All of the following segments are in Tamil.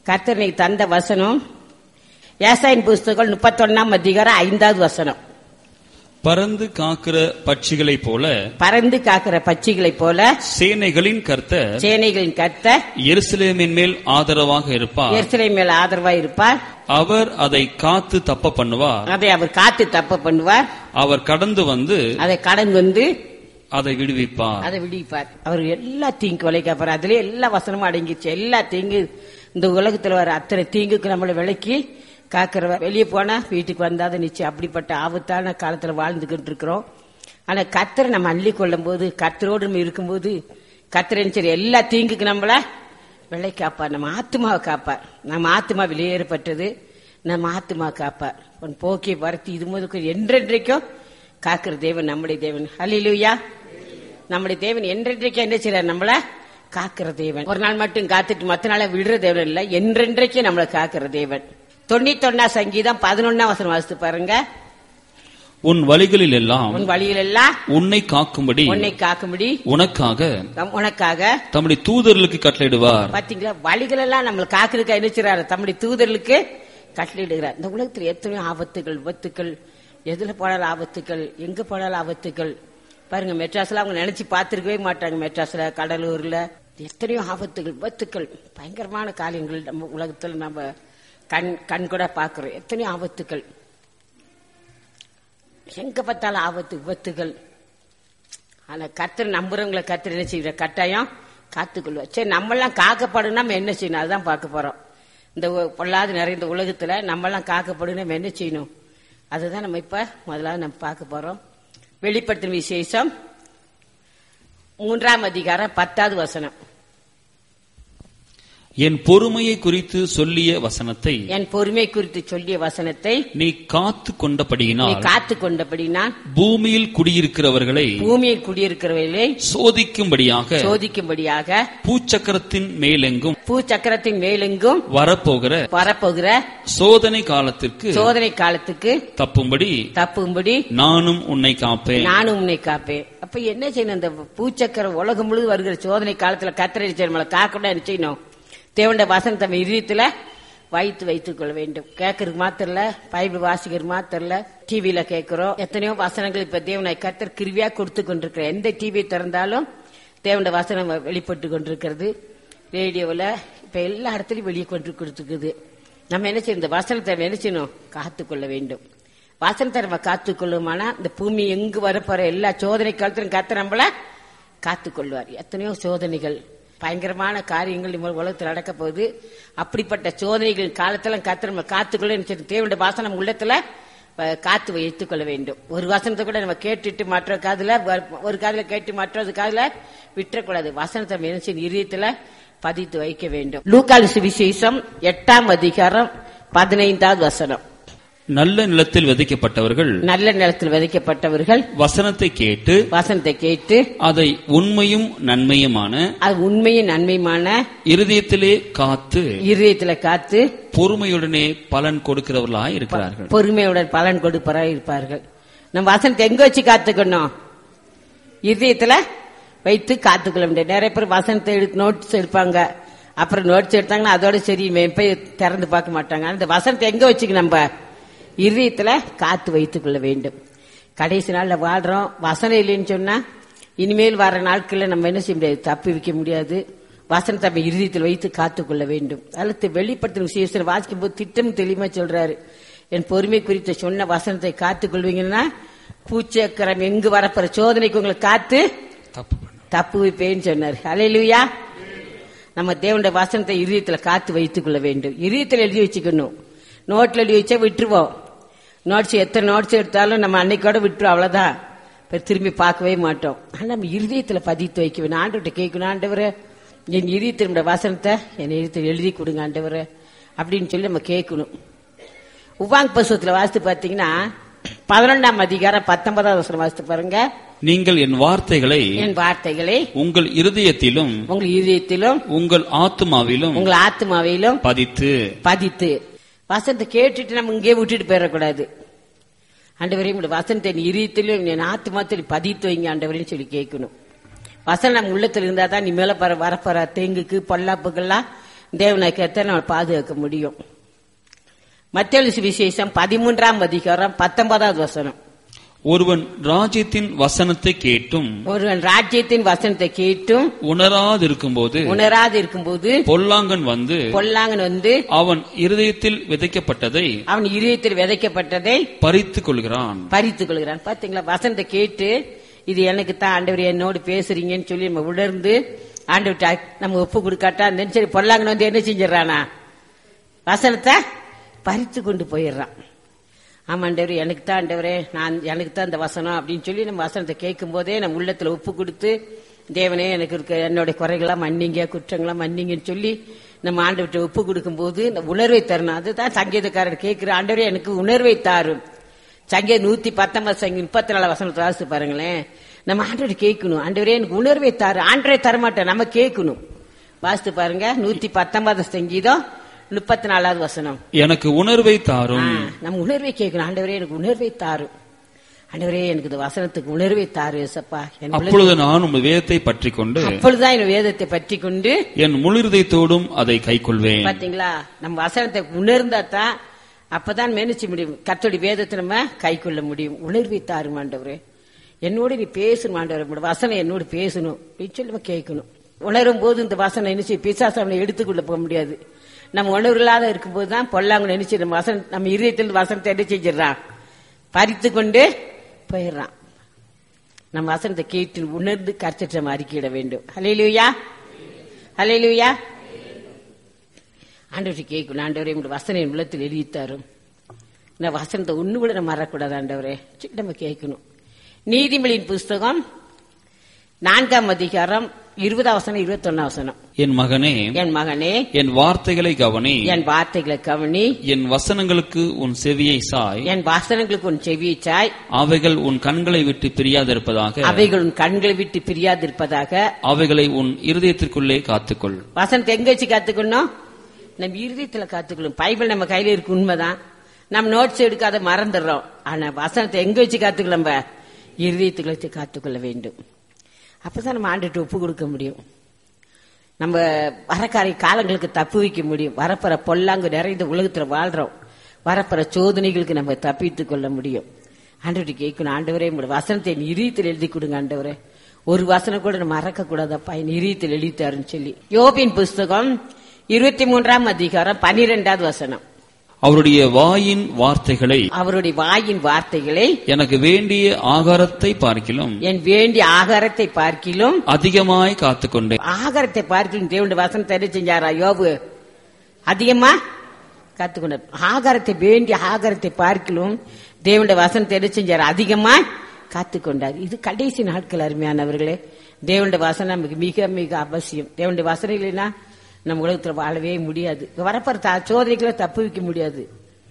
கர்த்தர் நீ தந்த வசனம் ஏசாயின் புஸ்தகம் முப்பத்தொன்னாம் அதிகாரம் ஐந்தாவது வசனம் பறந்து காக்கிற பட்சிகளைப் போல பறந்து காக்கிற பட்சிகளைப் போல சேனைகளின் கர்த்தர் சேனைகளின் கர்த்தர் எருசலேமின் மேல் ஆதரவாக இருப்பார் எருசலேம் மேல் ஆதரவா இருப்பார் அவர் அதை காத்து தப்ப பண்ணுவார் அதை அவர் காத்து தப்ப பண்ணுவார் அவர் கடந்து வந்து அதை கடந்து வந்து அதை விடுவிப்பார் அதை விடுவிப்பார் அவர் எல்லா தீங்கு விளைக்காப்பார் அதுல எல்லா வசனமும் அடங்கிடுச்சு எல்லா தீங்கு இந்த உலகத்துல வர அத்தனை தீங்குக்கு நம்மளை விலக்கி காக்கிறவர் வெளியே போனா வீட்டுக்கு வந்தாத நிச்சயம் அப்படிப்பட்ட ஆபத்தான காலத்துல வாழ்ந்துகிட்டு இருக்கிறோம் ஆனா கத்தரை நம்ம அள்ளி கொள்ளும் போது கத்தரோடு நம்ம இருக்கும்போது கத்தரன் சரி எல்லா தீங்குக்கு நம்மள விலை காப்பார் நம்ம ஆத்மாவை காப்பார் நம்ம ஆத்மா வெளியேறப்பட்டது நம்ம ஆத்மா காப்பார் உன் போக்கை வரத்தி இது முதல் என்றென்றைக்கும் காக்கிற தேவன் நம்முடைய தேவன் ஹalleluya நம்முடைய தேவன் என்றென்றைக்கும் என்ன செய்யறார் நம்மள காக்கிற தேவன் ஒரு நாள் மட்டும் காத்துட்டு மத்த நாள விடுற தேவன் இல்ல என்றென்றைக்கும் நம்மள காக்கிற தேவன் தொண்ணூத்தொன்னா சங்கீதம் பதினொன்னா வசனம் வாசித்து பாருங்க உன் வழிகளில் எல்லாம் உன் வழியில் எல்லாம் உன்னை காக்கும்படி உன்னை காக்கும்படி உனக்காக தம்- உனக்காக தம்முடைய தூதர்களுக்கு கட்டளையிடுவார் பாத்தீங்களா வழிகள் எல்லாம் நம்மள காக்கிறதுக்கு என்ன தம்முடைய தூதர்களுக்கு கட்டளையிடுகிறார் இந்த உலகத்தில் எத்தனையோ ஆபத்துகள் விபத்துக்கள் எதுல போனாலும் ஆபத்துக்கள் எங்க போனாலும் ஆபத்துக்கள் பாருங்க மெட்ராஸ்ல அவங்க நினைச்சு பார்த்திருக்கவே மாட்டாங்க மெட்ராஸ்ல கடலூர்ல எத்தனையோ ஆபத்துகள் விபத்துக்கள் பயங்கரமான காரியங்கள் நம்ம உலகத்துல நம்ம கண் கண் கூட பாக்குறோம் எத்தனையோ ஆபத்துக்கள் எங்க பார்த்தாலும் ஆபத்து விபத்துகள் ஆனா கத்தர் நம்புறவங்களை கத்தர் என்ன செய்யற கட்டாயம் காத்துக்கொள்வார் சரி நம்மெல்லாம் காக்கப்படணும் நம்ம என்ன செய்யணும் அதுதான் பார்க்க போறோம் இந்த உ- பொல்லாத நிறைந்த உலகத்துல நம்மெல்லாம் காக்கப்படணும் நம்ம என்ன செய்யணும் அதுதான் நம்ம இப்ப முதலாவது நம்ம பார்க்க போறோம் வெளிப்படுத்தும் விசேஷம் மூன்றாம் அதிகாரம் பத்தாவது வசனம் என் பொறுமையை குறித்து சொல்லிய வசனத்தை என் பொறுமை குறித்து சொல்லிய வசனத்தை நீ காத்து நீ கொண்டபடியினால் காத்து கொண்டபடி நான் பூமியில் குடியிருக்கிறவர்களை பூமியில் குடியிருக்கிறவர்களை சோதிக்கும்படியாக சோதிக்கும்படியாக பூச்சக்கரத்தின் மேலெங்கும் பூ சக்கரத்தின் மேலெங்கும் வரப்போகிற வரப்போகிற சோதனை காலத்திற்கு சோதனை காலத்துக்கு தப்பும்படி தப்பும்படி நானும் உன்னை காப்பேன் நானும் உன்னை காப்பேன் அப்ப என்ன செய்யணும் இந்த பூச்சக்கர உலகம் முழுவதும் வருகிற சோதனை காலத்துல கத்திரை நம்மளை காக்கணும் என்ன செய்யணும் தேவண்ட வசனத்தை நம்ம இதயத்துல வைத்து வைத்துக் கொள்ள வேண்டும் கேட்கறதுக்கு மாத்திரம் இல்ல பைபிள் வாசிக்கிறது மாத்திரம் இல்ல டிவியில கேட்கிறோம் எத்தனையோ வசனங்கள் இப்ப தேவனை கத்தர் கிருவியா கொடுத்து கொண்டிருக்கிற எந்த டிவி திறந்தாலும் தேவண்ட வசனம் வெளிப்பட்டு கொண்டிருக்கிறது ரேடியோவில் இப்ப எல்லா இடத்துலயும் வெளியே கொண்டு கொடுத்துருக்குது நம்ம என்ன செய்யணும் இந்த வசனத்தை நம்ம என்ன செய்யணும் காத்துக்கொள்ள வேண்டும் வசனத்தை நம்ம காத்துக்கொள்ளுமானா இந்த பூமி எங்கு வரப்போற எல்லா சோதனை காலத்திலும் கத்த நம்மள காத்துக்கொள்வார் எத்தனையோ சோதனைகள் பயங்கரமான காரியங்கள் நம்ம உலகத்தில் நடக்க போகுது அப்படிப்பட்ட சோதனைகள் காலத்துல கத்த நம்ம காத்துக்கொள்ள என்ன செய்யணும்? தேவனுடைய வாசனை நம்ம உள்ளத்துல அஹ், காத்து வைத்துக் கொள்ள வேண்டும் ஒரு வசனத்தை கூட நம்ம கேட்டுட்டு மற்ற காதுல வ- ஒரு காதுல கேட்டு மற்றது காதுல விட்டுறக்கூடாது வசனத்தை நம்ம என்ன செய்யணும்? இதயத்துல பதித்து வைக்க வேண்டும் லூக்கால் சுவிசேஷம் எட்டாம் அதிகாரம் பதினைந்தாவது வசனம் நல்ல நிலத்தில் விதைக்கப்பட்டவர்கள் நல்ல நிலத்தில் விதைக்கப்பட்டவர்கள் வசனத்தை கேட்டு வசனத்தை கேட்டு அதை உண்மையும் நன்மையுமான அது உண்மையும் நன்மையுமான இருதயத்திலே காத்து இருதயத்துல காத்து பொறுமையுடனே பலன் கொடுக்கிறவர்களாய் இருக்கிறார்கள் பொறுமையுடன் பலன் கொடுப்பராக இருப்பார்கள் நம்ம வசனத்தை எங்க வச்சு காத்துக்கணும் இதயத்துல வைத்து காத்துக்கொள்ள முடியாது நிறைய பேர் வசனத்தை எடுத்து நோட்ஸ் எடுப்பாங்க அப்புறம் நோட்ஸ் எடுத்தாங்கன்னா அதோட சரி இவன் போய் திறந்து பார்க்க மாட்டாங்க ஆனா இந்த வசனத்தை எங்க வச்சுக்க நம்ம இதயத்துல காத்து வைத்துக் கொள்ள வேண்டும் கடைசி நாள்ல வாழ்றோம் வசனம் இல்லைன்னு சொன்னா இனிமேல் வர நாட்கள்ல நம்ம என்ன செய்ய முடியாது தப்பி வைக்க முடியாது வசனத்தை நம்ம இருதயத்தில் வைத்து காத்துக்கொள்ள வேண்டும் அல்லது வெளிப்படுத்தும் விசேஷத்தில் வாசிக்கும் போது திட்டம் தெளிவா சொல்றாரு என் பொறுமை குறித்த சொன்ன வசனத்தை காத்துக் கொள்வீங்கன்னா பூச்சக்கரம் எங்கு வரப்போற சோதனைக்கு உங்களை காத்து தப்பு பண்ண தப்பு வைப்பேன்னு சொன்னார் அலையிலுயா நம்ம தேவனுடைய வசனத்தை இதயத்துல காத்து வைத்துக் கொள்ள வேண்டும் இதயத்தில் எழுதி வச்சுக்கணும் நோட்ல எழுதி வச்சா விட்டுருவோம் நோட்ஸ் எத்தனை நோட்ஸ் எடுத்தாலும் நம்ம அன்னைக்கோட விட்டுருவோம் அவ்வளவுதான் இப்ப திரும்பி பார்க்கவே மாட்டோம் ஆனா நம்ம இருதயத்துல பதித்து வைக்க வேண்டும் ஆண்டுகிட்ட கேட்கணும் ஆண்டவரே என் இதயத்தினுடைய வசனத்தை என் இதயத்தில் எழுதி கொடுங்க ஆண்டவரே அப்படின்னு சொல்லி நம்ம கேட்கணும் உவாங் பசுவத்துல வாசித்து பாத்தீங்கன்னா பதினொன்றாம் அதிகாரம் பத்தொன்பதாவது வசனம் வாசித்து பாருங்க நீங்கள் என் வார்த்தைகளை என் வார்த்தைகளை உங்கள் இருதயத்திலும் உங்கள் இதயத்திலும் உங்கள் ஆத்துமாவிலும் உங்கள் ஆத்மாவிலும் பதித்து பதித்து வசனத்தை கேட்டுட்டு நம்ம இங்கே விட்டுட்டு போயிடக்கூடாது ஆண்டவரே உங்களுடைய வசனத்தை என் இதயத்திலும் என் ஆத்மாத்திலும் பதித்து வைங்க ஆண்டவரேன்னு சொல்லி கேட்கணும் வசனம் நம்ம உள்ளத்துல இருந்தா தான் நீ மேல பர வரப்போற தேங்குக்கு பொல்லாப்புக்கெல்லாம் தேவனுக்கத்தை நம்ம பாதுகாக்க முடியும் மத்திய விசேஷம் பதிமூன்றாம் அதிகாரம் பத்தொன்பதாவது வசனம் ஒருவன் ராஜ்யத்தின் வசனத்தை கேட்டும் ஒருவன் ராஜ்யத்தின் வசனத்தை கேட்டும் உணராதிருக்கும்போது உணராது இருக்கும்போது பொல்லாங்கன் வந்து பொல்லாங்கன் வந்து அவன் இருதயத்தில் விதைக்கப்பட்டதை அவன் இதயத்தில் விதைக்கப்பட்டதை பறித்துக் கொள்கிறான் பறித்துக் கொள்கிறான் பாத்தீங்களா வசனத்தை கேட்டு இது எனக்கு தான் ஆண்டவர் என்னோடு பேசுறீங்கன்னு சொல்லி நம்ம உணர்ந்து ஆண்டவர்கிட்ட நம்ம ஒப்பு கொடுக்காட்டா அந்த சரி பொல்லாங்கன்னு வந்து என்ன செஞ்சிடறானா வசனத்தை பறித்து கொண்டு போயிடுறான் ஆமா ஆண்டவரே எனக்கு தான் ஆண்டவரே நான் எனக்கு தான் இந்த வசனம் அப்படின்னு சொல்லி நம்ம வசனத்தை கேட்கும் போதே நம்ம உள்ளத்துல ஒப்பு கொடுத்து தேவனே எனக்கு இருக்க என்னுடைய குறைகளா மன்னிங்க குற்றங்களா மன்னிங்கன்னு சொல்லி நம்ம ஆண்டவர்கிட்ட ஒப்பு கொடுக்கும் போது இந்த உணர்வை தரணும் அதுதான் சங்கீதக்காரர் கேட்கிற ஆண்டவரே எனக்கு உணர்வை தாரும் சங்கீத நூத்தி பத்தொன்பது சங்கி முப்பத்தி நாலு வசனத்தை வாசித்து பாருங்களேன் நம்ம ஆண்டவரை கேட்கணும் ஆண்டவரே எனக்கு உணர்வை தாரு ஆண்டவரே தரமாட்டேன் நம்ம கேட்கணும் வாசித்து பாருங்க நூத்தி பத்தொன்பது சங்கீதம் முப்பத்தி நாலாவது வசனம் எனக்கு உணர்வை தாரும் ஆ, நம்ம உணர்வை கேட்கணும் ஆண்டவரே எனக்கு உணர்வை தாரும் ஆண்டவரே எனக்கு இந்த வசனத்துக்கு உணர்வை தாரு ஏசப்பா என் உள்ளத்தில் அப்பொழுது நான் உமது வேதத்தை பற்றி கொண்டு அப்பொழுதுதான் என் வேதத்தை பற்றி கொண்டு என் முழு இருதயத்தோடும் அதை கைக்கொள்வேன் பாத்தீங்களா நம்ம வசனத்தை உணர்ந்தா தான் அப்பதான் மேனிச்சு முடியும் கத்தோடி வேதத்தை நம்ம கை கொள்ள முடியும் உணர்வை தாரும் ஆண்டவரே என்னோட நீ பேசணும் ஆண்டவரே உங்களோட வசனம் என்னோடு பேசணும் அப்படின்னு சொல்லி நம்ம கேட்கணும் உணரும் போது இந்த வசனம் நினைச்சு பிசாசு அவனை எடுத்துக்கொள்ள போக முடியாது நம்ம உணர்வு இல்லாத இருக்கும்போது தான் பொல்லாங்க நினைச்சு நம்ம வசனம் நம்ம இதயத்தில் வசனத்தை என்ன செஞ்சிடறான் பறித்து கொண்டு போயிடுறான் நம்ம வசனத்தை கேட்டு உணர்ந்து கரைச்சிட்டு நம்ம அறிக்கையிட வேண்டும் ஹலேலூயா ஹலேலூயா ஆண்டவரை கேட்கணும் ஆண்டவரே உங்களுடைய வசனம் என் உள்ளத்தில் எழுதித்தாரும் இந்த வசனத்தை ஒண்ணு கூட நம்ம மறக்கூடாது ஆண்டவரே சரி, நம்ம கேட்கணும் நீதிமொழியின் புஸ்தகம் நான்காம் அதிகாரம் இருபதாம் வசனம் இருபத்தொன்னாம் வசனம் என் மகனே என் மகனே என் வார்த்தைகளை கவனி என் வார்த்தைகளை கவனி என் வசனங்களுக்கு உன் செவியை சாய் என் வாசனங்களுக்கு உன் செவிச்சாய் அவைகள் உன் கண்களை விட்டு பிரியாதிருப்பதாக அவைகள் உன் கண்களை விட்டு பிரியாதிருப்பதாக அவைகளை உன் இருதயத்திற்குள்ளே காத்துக்கொள் வசனத்தை எங்க வச்சு காத்துக்கணும் நம்ம இருதயத்துல காத்துக்கணும் பைபிள் நம்ம கையில இருக்கு உண்மைதான் நம்ம நோட்ஸ் எடுக்காத மறந்துடுறோம் ஆனா வசனத்தை எங்க வச்சு காத்துக்கலாம் நம்ம இருதயத்துக்குள்ள வச்சு காத்துக்கொள்ள வேண்டும் அப்பதான் நம்ம ஆண்டுட்டு ஒப்பு கொடுக்க முடியும் நம்ம வரக்காரை காலங்களுக்கு தப்பு வைக்க முடியும் வரப்போற பொல்லாங்கு நிறைந்த உலகத்துல வாழ்றோம் வரப்போற சோதனைகளுக்கு நம்ம தப்பித்துக் கொள்ள முடியும் ஆண்டவர்கிட்ட கேட்கணும் ஆண்டவரே உங்களோட வசனத்தை என் இதயத்தில் எழுதி கொடுங்க ஆண்டவரே ஒரு வசனம் கூட நம்ம மறக்க கூடாதப்பா என் இதயத்தில் எழுதித்தாருன்னு சொல்லி யோபின் புஸ்தகம் இருபத்தி மூன்றாம் அதிகாரம் பனிரெண்டாவது வசனம் அவருடைய வாயின் வார்த்தைகளை அவருடைய வாயின் வார்த்தைகளை எனக்கு வேண்டிய ஆகாரத்தை பார்க்கிலும் என் வேண்டிய ஆகாரத்தை பார்க்கிலும் அதிகமாய் காத்துக்கொண்டேன் ஆகாரத்தை பார்க்கிலும் தேவனுடைய வசனத்தை என்ன செஞ்சாரா யோபு அதிகமா கத்துக்கொண்டார் ஆகாரத்தை வேண்டிய ஆகாரத்தை பார்க்கிலும் தேவனுடைய வசனத்தை என்ன செஞ்சார் அதிகமா காத்துக்கொண்டார் இது கடைசி நாட்கள் அருமையானவர்களே தேவனுடைய வசனம் நமக்கு மிக மிக அவசியம் தேவனுடைய வசனம் இல்லைன்னா நம்ம உலகத்துல வாழவே முடியாது வரப்போற த- சோதனைகளை தப்பு வைக்க முடியாது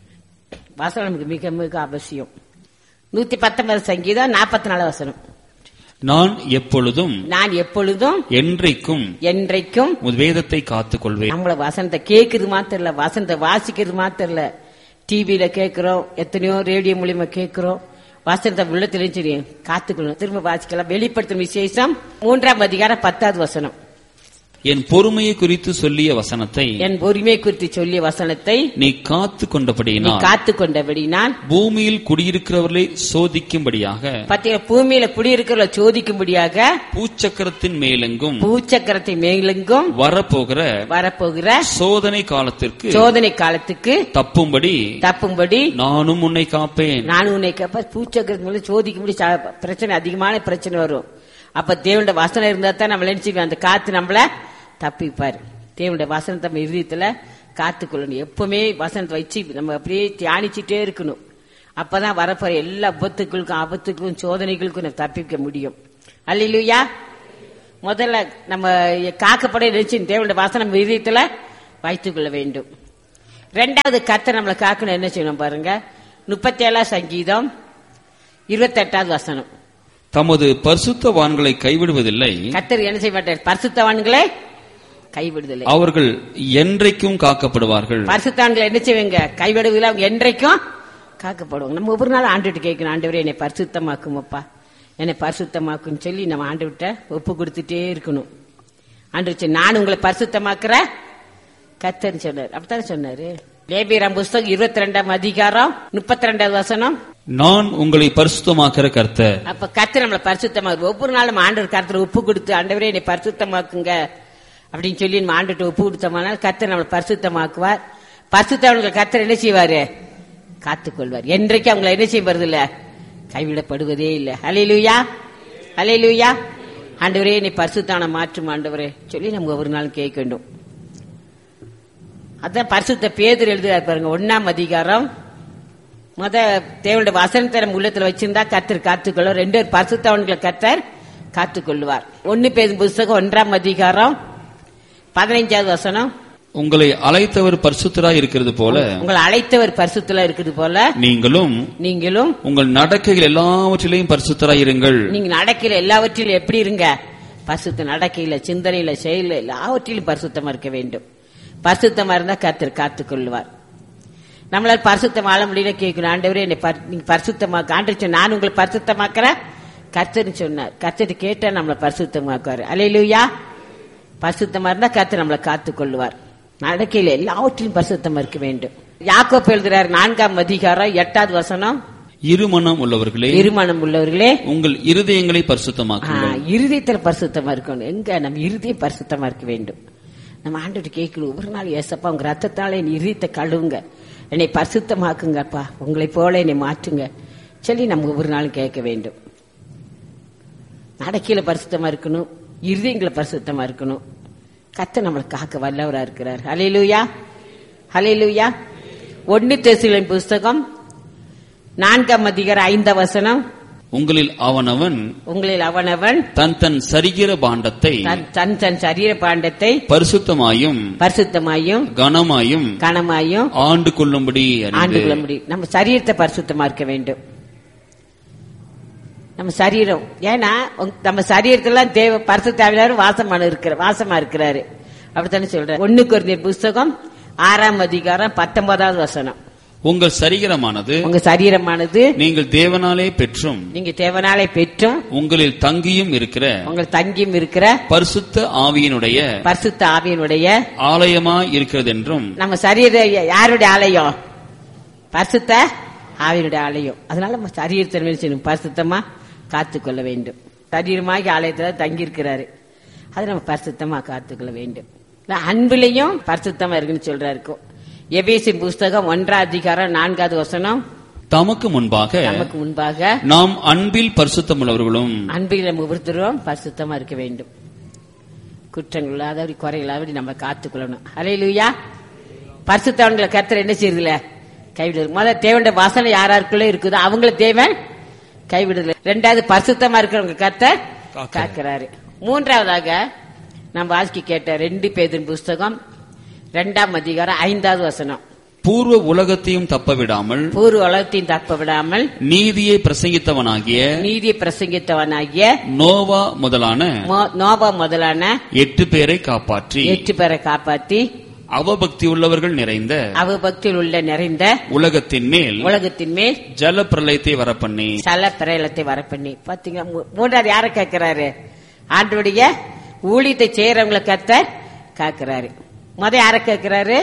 வசனம் நமக்கு மிக மிக அவசியம் நூத்தி பத்தொன்பது சங்கீதம் நாற்பத்தி நாலு வசனம் நான் எப்பொழுதும் நான் எப்பொழுதும் என்றைக்கும் என்றைக்கும் உமது வேதத்தை காத்துக்கொள்வேன் நம்மள வசனத்தை கேட்கறது மாத்திரம் இல்ல வசனத்தை வாசிக்கிறது மாத்திரம் இல்ல டிவியில கேட்கிறோம் எத்தனையோ ரேடியோ மூலியமா கேட்கிறோம் வசனத்தை உள்ளத்திலையும் சரி காத்துக்கணும் திரும்ப வாசிக்கலாம் வெளிப்படுத்தும் விசேஷம் மூன்றாம் அதிகாரம் பத்தாவது வசனம் என் பொறுமையை குறித்து சொல்லிய வசனத்தை என் பொறுமை குறித்து சொல்லிய வசனத்தை நீ காத்து நீ கொண்டபடியினால் காத்து கொண்டபடினால் பூமியில் குடியிருக்கிறவர்களை சோதிக்கும்படியாக பத்திய பூமியில குடியிருக்கிற சோதிக்கும்படியாக பூச்சக்கரத்தின் மேலெங்கும் பூச்சக்கரத்தை மேலெங்கும் வரப்போகிற வரப்போகிற சோதனை காலத்திற்கு சோதனை காலத்துக்கு தப்பும்படி தப்பும்படி நானும் உன்னை காப்பேன் நானும் உன்னை கேப்ப பூச்சக்கரத்து மூலம் சோதிக்க முடியும் சா- பிரச்சனை அதிகமான பிரச்சனை வரும் அப்ப தேவனுடைய வசனம் இருந்தா தான் நம்ம நினைச்சுக்கணும் அந்த காத்து நம்மள தப்பிப்பாரு தேவனுடைய வசனத்தை நம்ம இதயத்துல காத்துக்கொள்ளணும் எப்பவுமே வசனத்தை வச்சு நம்ம அப்படியே தியானிச்சுட்டே இருக்கணும் அப்பதான் வரப்போற எல்லா விபத்துக்களுக்கும் ஆபத்துக்கும் சோதனைகளுக்கும் நம்ம தப்பிக்க முடியும் அல்லையா முதல்ல நம்ம காக்கப்பட நினைச்சு தேவனுடைய வசனம் நம்ம இதயத்துல வைத்துக் கொள்ள வேண்டும் ரெண்டாவது கத்தை நம்மளை காக்கணும் என்ன செய்யணும் பாருங்க முப்பத்தி ஏழாம் சங்கீதம் இருபத்தெட்டாவது வசனம் தமது பரிசுத்தவான்களை கைவிடுவதில்லை கத்தர் என்ன செய்ய மாட்டார் பரிசுத்தவான்களே கைவிடுதலை அவர்கள் என்றைக்கும் காக்கப்படுவார்கள் பரிசுத்தான்களை என்ன செய்வீங்க கைவிடுவதில்லை அவங்க என்றைக்கும் காக்கப்படுவாங்க நம்ம ஒவ்வொரு நாள் ஆண்டுகிட்ட கேட்கணும் ஆண்டவரே என்னை பரிசுத்தமாக்கும் அப்பா என்னை பரிசுத்தமாக்குன்னு சொல்லி நம்ம ஆண்டுகிட்ட ஒப்பு கொடுத்துட்டே இருக்கணும் ஆண்டு வச்சு நான் உங்களை பரிசுத்தமாக்குற கத்தன்னு சொன்னார் அப்படித்தானே சொன்னாரு லேபியராம் புஸ்தகம் இருபத்தி ரெண்டாம் அதிகாரம் முப்பத்தி ரெண்டாவது வசனம் நான் உங்களை பரிசுத்தமாக்கிற கர்த்தர் அப்ப கர்த்தர் நம்மளை பரிசுத்தமா ஒவ்வொரு நாளும் ஆண்டவர் கருத்துல உப்பு கொடுத்து ஆண்டவரே என்னை பரிசுத்தமாக்குங்க அப்படின்னு சொல்லி நம்ம ஆண்டுட்டு உப்பு கொடுத்தோம்னா கர்த்தர் நம்மளை பரிசுத்தமாக்குவார் பரிசுத்தவங்களுக்கு கர்த்தர் என்ன செய்வாரு காத்துக்கொள்வார் என்றைக்கு அவங்களை என்ன செய்வது இல்ல கைவிடப்படுவதே இல்ல அலையிலுயா அலையிலுயா ஆண்டவரே என்னை பரிசுத்தான மாற்றும் ஆண்டவரே சொல்லி நம்ம ஒவ்வொரு நாளும் கேட்க வேண்டும் அதான் பரிசுத்த பேதர் எழுதுறாரு பாருங்க ஒன்னாம் அதிகாரம் முத தேவனுடைய வசனத்தை நம்ம உள்ளத்துல வச்சிருந்தா கத்தர் காத்துக்கொள்ளும் ரெண்டு பேர் பரிசுத்தவன்களை கத்தர் காத்துக்கொள்வார் ஒன்னு பேசும் புஸ்தகம் ஒன்றாம் அதிகாரம் பதினைஞ்சாவது வசனம் உங்களை அழைத்தவர் பரிசுத்தராய் இருக்கிறது போல உங்களை அழைத்தவர் பரிசுத்தலா இருக்குது போல நீங்களும் நீங்களும் உங்கள் நடக்கைகள் எல்லாவற்றிலையும் பரிசுத்தராய் இருங்கள் நீங்க நடக்கிற எல்லாவற்றிலும் எப்படி இருங்க பரிசுத்த நடக்கையில சிந்தனையில செயல எல்லாவற்றிலும் பரிசுத்தமா இருக்க வேண்டும் பரிசுத்தமா இருந்தா கத்தர் காத்துக்கொள்வார் நம்மளால பரிசுத்தம் வாழ முடியல கேட்கணும் ஆண்டவரே என்னை பரி- நீங்க பரிசுத்தமாக்க ஆண்டு நான் உங்களை பரிசுத்தமாக்குறேன் கர்த்தர்னு சொன்னார் கர்த்தர் கேட்டா நம்மளை பரிசுத்தமாக்குவார் அலையிலுயா பரிசுத்தமா இருந்தா கர்த்தர் நம்மளை காத்துக்கொள்வார் நடக்கையில எல்லாவற்றிலும் பரிசுத்தமா இருக்க வேண்டும் யாக்கோப் எழுதுறார் நான்காம் அதிகாரம் எட்டாவது வசனம் இருமனம் உள்ளவர்களே இருமணம் உள்ளவர்களே உங்கள் இருதயங்களை பரிசுத்தமாக்குங்கள் இருதயத்தில் பரிசுத்தமா இருக்கணும் எங்க நம்ம இருதயம் பரிசுத்தமா இருக்க வேண்டும் நம்ம ஆண்டுட்டு கேட்கணும் ஒவ்வொரு நாள் ஏசப்பா உங்க ரத்தத்தால என் இருதயத்தை கழுவுங்க என்னை பரிசுத்தமாக்குங்கப்பா உங்களை போல என்னை மாற்றுங்க சொல்லி நம்ம ஒவ்வொரு நாளும் கேட்க வேண்டும் நடக்கையில பரிசுத்தமா இருக்கணும் இருதயங்களை பரிசுத்தமா இருக்கணும் கத்த நம்மளை காக்க வல்லவரா இருக்கிறார் ஹalleluya ஹalleluya ஒன்னு தெசிலின் புஸ்தகம் நான்காம் அதிகாரம் ஐந்தாம் வசனம் உங்களில் அவனவன் உங்களில் அவனவன் தன் தன் சரிகிற பாண்டத்தை தன் தன் தன் சரீர பாண்டத்தை பரிசுத்தமாயும் பரிசுத்தமாயும் கனமாயும் கனமாயும் ஆண்டு கொள்ளும்படி ஆண்டு அறிந்து கொள்ள முடியும் நம்ம சரீரத்தை பரிசுத்தமா இருக்க வேண்டும் நம்ம சரீரம் ஏன்னா உங்க- நம்ம சரீரத்துல தேவ பரிசுத்தாவினாரு வாசமா இருக்கிற வாசமா இருக்கிறாரு அப்படித்தானே சொல்ற ஒண்ணு குறைந்த புஸ்தகம் ஆறாம் அதிகாரம் பத்தொன்பதாவது வசனம் உங்கள் சரீரமானது உங்க சரீரமானது நீங்கள் தேவனாலே பெற்றும் நீங்க தேவனாலே பெற்றும் உங்களில் தங்கியும் இருக்கிற உங்கள் தங்கியும் இருக்கிற பரிசுத்த ஆவியினுடைய பரிசுத்த ஆவியினுடைய ஆலயமாய் இருக்கிறதென்றும் நம்ம சரீர யாருடைய ஆலயம் பரிசுத்த ஆவியனுடைய ஆலயம் அதனால நம்ம சரீரத்தை என்ன செய்யணும் பரிசுத்தமா காத்துக்கொள்ள வேண்டும் சரீரமாகி ஆலயத்துல தங்கி இருக்கிறாரு அதை நம்ம பரிசுத்தமா காத்துக்கொள்ள வேண்டும் இல்ல, அன்பிலையும் பரிசுத்தமா இருக்குன்னு சொல்றாரு எபேசி புஸ்தகம் ஒன்றாம் அதிகாரம் நான்காவது வசனம் தமக்கு முன்பாக நமக்கு முன்பாக நாம் அன்பில் பரிசுத்தமுள்ளவர்களும் அன்பில் நம்ம ஒவ்வொருத்தரும் பரிசுத்தமா இருக்க வேண்டும் குற்றங்கள் இல்லாதபடி குறையில்லாதபடி நம்ம காத்துக்கொள்ளணும் அலையிலுயா பரிசுத்தவன்களை கர்த்தர் என்ன செய்யுதுல கைவிடுது முதல்ல தேவனுடைய வாசனை யாராருக்குள்ள இருக்குதோ அவங்கள தேவன் கைவிடுதல ரெண்டாவது பரிசுத்தமா இருக்கிறவங்க கர்த்தர் காக்கிறார். காக்கிறாரு மூன்றாவதாக நம்ம வாழ்க்கை கேட்ட ரெண்டு பேதின் புஸ்தகம் ரெண்டாம் அதிகாரம் ஐந்தாவது வசனம் பூர்வ உலகத்தையும் தப்பவிடாமல் பூர்வ உலகத்தையும் தப்ப விடாமல் நீதியை பிரசங்கித்தவனாகிய நீதியை பிரசங்கித்தவனாகிய நோவா முதலான மோ- நோபா முதலான எட்டு பேரை காப்பாற்றி எட்டு பேரை காப்பாத்தி அவபக்தி உள்ளவர்கள் நிறைந்த அவ பக்தியில் உள்ள நிறைந்த உலகத்தின் மேல் உலகத்தின் மேல் ஜல பிரளயத்தை வரப்பண்ணி சல பிரயலத்தை வர பண்ணி பாத்தீங்க மூன்றாவது யார கேட்கிறாரு ஆண்டுடைய ஊழியத்தை செய்யறவங்களை கத்த காக்கிறாரு முத யார கேட்கிறாரு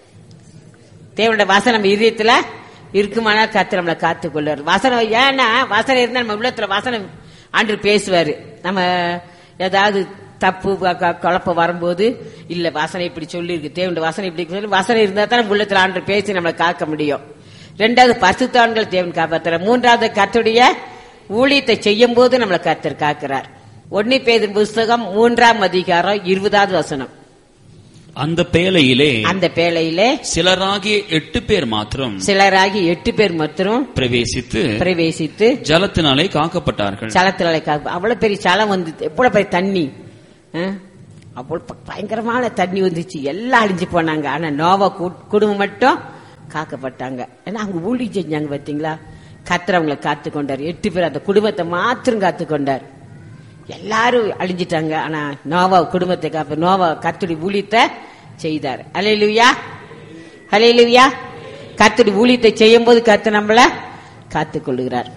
தேவனுடைய வசனம் இதயத்துல இருக்குமானால் கத்து நம்மளை காத்து கொள்வார் வசனம் ஏன்னா வசனம் இருந்தா நம்ம உள்ளத்துல வசனம் ஆண்டு பேசுவாரு நம்ம ஏதாவது தப்பு க- க- குழப்பம் வரும்போது இல்ல வாசனை இப்படி சொல்லியிருக்கு தேவனுடைய வாசனை இப்படி சொல்லி வசனம் இருந்தா தான் நம்ம உள்ளத்துல ஆண்டு பேசி நம்மளை காக்க முடியும் ரெண்டாவது பரிசுத்தவான்கள் தேவன் காப்பாத்துற மூன்றாவது கர்த்தருடைய ஊழியத்தை செய்யும் போது நம்மளை கர்த்தர் காக்கிறார் ஒன்னி பேதின் புஸ்தகம் மூன்றாம் அதிகாரம் இருபதாவது வசனம் அந்த பேழையிலே அந்த பேழையிலே சிலராகிய எட்டு பேர் மாத்திரம் சிலராகி எட்டு பேர் மட்டும் பிரவேசித்து பிரவேசித்து ஜலத்தினாலே காக்கப்பட்டார்கள் சலத்தினாலே காப்பு அவ்வளவு பெரிய சலம் வந்து எவ்வளவு பெரிய தண்ணி ஆ? அவ்வளவு ப- பயங்கரமான தண்ணி வந்துச்சு எல்லாம் அழிஞ்சு போனாங்க ஆனா நோவா கு- குடும்பம் மட்டும் காக்கப்பட்டாங்க ஏன்னா அவங்க ஊழி செஞ்சாங்க பாத்தீங்களா கத்தர் அவங்களை காத்து கொண்டார் எட்டு பேர் அந்த குடும்பத்தை மாத்திரம் காத்து கொண்டார் எல்லாரும் அழிஞ்சிட்டாங்க ஆனா நோவா குடும்பத்தை காப்ப நோவா கத்துடி ஊழியத்தை செய்தார் அலையிலுயா அலையிலுயா கத்துடி ஊழியத்தை செய்யும் போது கத்து நம்மள காத்துக் கொள்ளுகிறார்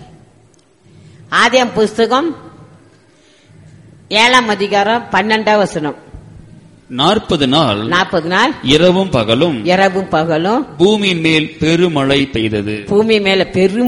ஆதியம் புஸ்தகம் ஏழாம் அதிகாரம் பன்னெண்டாம் வசனம் நாற்பது நாள் நாற்பது நாள் இரவும் பகலும் இரவும் பகலும் பூமியின் மேல் பெருமழை பெய்தது பூமி மேல பெரும்